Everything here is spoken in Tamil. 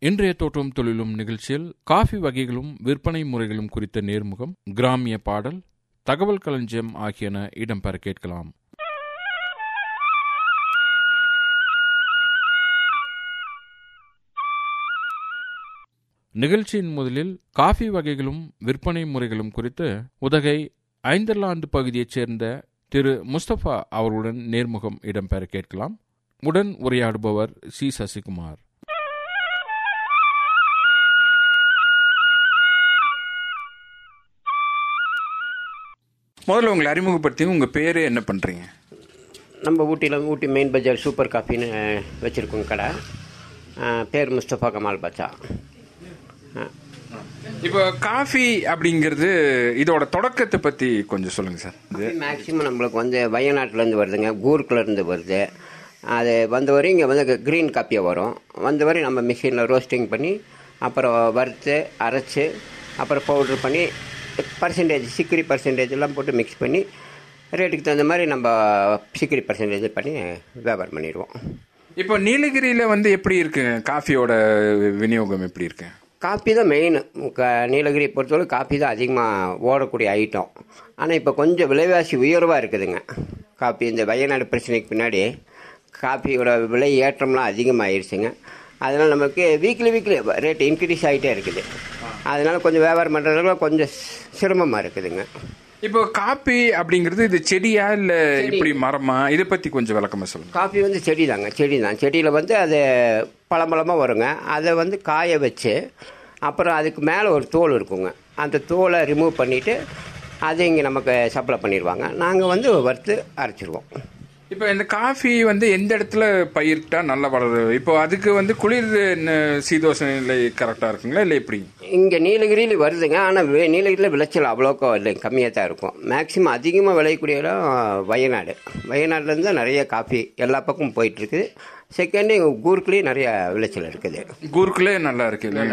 இன்றைய தோட்டம் தொழிலும் நிகழ்ச்சியில் காஃபி வகைகளும் விற்பனை முறைகளும் குறித்த நேர்முகம் கிராமிய பாடல் தகவல் களஞ்சியம் ஆகியன இடம்பெற கேட்கலாம் நிகழ்ச்சியின் முதலில் காஃபி வகைகளும் விற்பனை முறைகளும் குறித்து உதகை ஐந்தர்லாந்து பகுதியைச் சேர்ந்த திரு முஸ்தபா அவர்களுடன் நேர்முகம் இடம்பெற கேட்கலாம் உடன் உரையாடுபவர் சி சசிகுமார் முதல்ல உங்களை அறிமுகப்படுத்தி உங்க பேரு என்ன பண்றீங்க நம்ம ஊட்டியில் ஊட்டி மெயின் பஜார் சூப்பர் காஃபின்னு வச்சுருக்கோங்க கடை அஹ், பேர் முஸ்தபா கமால் பச்சா இப்போ காஃபி அப்படிங்கிறது இதோட தொடக்கத்தை பத்தி கொஞ்சம் சொல்லுங்க சார் இது மேக்ஸிமம் நம்மளுக்கு வந்து வயநாட்டிலேருந்து வருதுங்க கூர்க்குலேருந்து வருது அது வந்த வரையும் இங்கே வந்து க்ரீன் காப்பியாக வரும் வந்த வரையும் நம்ம மிஷினில் ரோஸ்டிங் பண்ணி அப்புறம் வறுத்து அரைச்சி அப்புறம் பவுட்ரு பண்ணி பர்சன்டேஜ் சிக்கரி பர்சன்டேஜ் எல்லாம் போட்டு மிக்ஸ் பண்ணி ரேட்டுக்கு தகுந்த மாதிரி நம்ம சிக்கரி பர்சன்டேஜ் பண்ணி வியாபாரம் பண்ணிடுவோம் இப்போ நீலகிரியில வந்து எப்படி இருக்கு காஃபியோட விநியோகம் எப்படி இருக்கு காப்பி தான் மெயின் நீலகிரி பொறுத்தவரை காப்பி தான் அதிகமாக ஓடக்கூடிய ஐட்டம் ஆனால் இப்போ கொஞ்சம் விலைவாசி உயர்வாக இருக்குதுங்க காப்பி இந்த வயநாடு பிரச்சனைக்கு பின்னாடி காப்பியோட விலை ஏற்றம்லாம் அதிகமாகிருச்சுங்க அதனால் நமக்கு வீக்லி வீக்லி ரேட் இன்க்ரீஸ் ஆகிட்டே இருக்குது அதனால் கொஞ்சம் வியாபாரம் பண்ணுறதுல கொஞ்சம் சிரமமாக இருக்குதுங்க இப்போ காப்பி அப்படிங்கிறது இது செடியா இல்ல இப்படி மரமா இதை பத்தி கொஞ்சம் விளக்கமா சொல்லுங்க காஃபி வந்து செடி தாங்க செடி தான் செடியில் வந்து அது பழம்பழமாக வருங்க அதை வந்து காய வச்சு அப்புறம் அதுக்கு மேலே ஒரு தோல் இருக்குங்க அந்த தோலை ரிமூவ் பண்ணிவிட்டு அதை இங்கே நமக்கு சப்ளை பண்ணிடுவாங்க நாங்கள் வந்து வறுத்து அரைச்சிருவோம் இப்போ இந்த காஃபி வந்து எந்த இடத்துல பயிரிட்டா நல்லா வளரும் இப்போ அதுக்கு வந்து குளிர் ந- சீதோஷ நிலை கரெக்டா இருக்குங்களா இல்ல எப்படி இங்கே நீலகிரியில் வருதுங்க ஆனால் நீலகிரியில் விளைச்சல் அவ்வளோக்கா இல்லை கம்மியாக தான் இருக்கும் மேக்ஸிமம் அதிகமாக விளையக்கூடிய இடம் வயநாடு வயநாடுலேருந்து தான் நிறைய காஃபி எல்லா பக்கமும் போயிட்டுருக்குது செகண்டு கூர்க்குலேயும் நிறைய விளைச்சல் இருக்குது கூர்க்குலே நல்லா இருக்கு இல்லைங்களா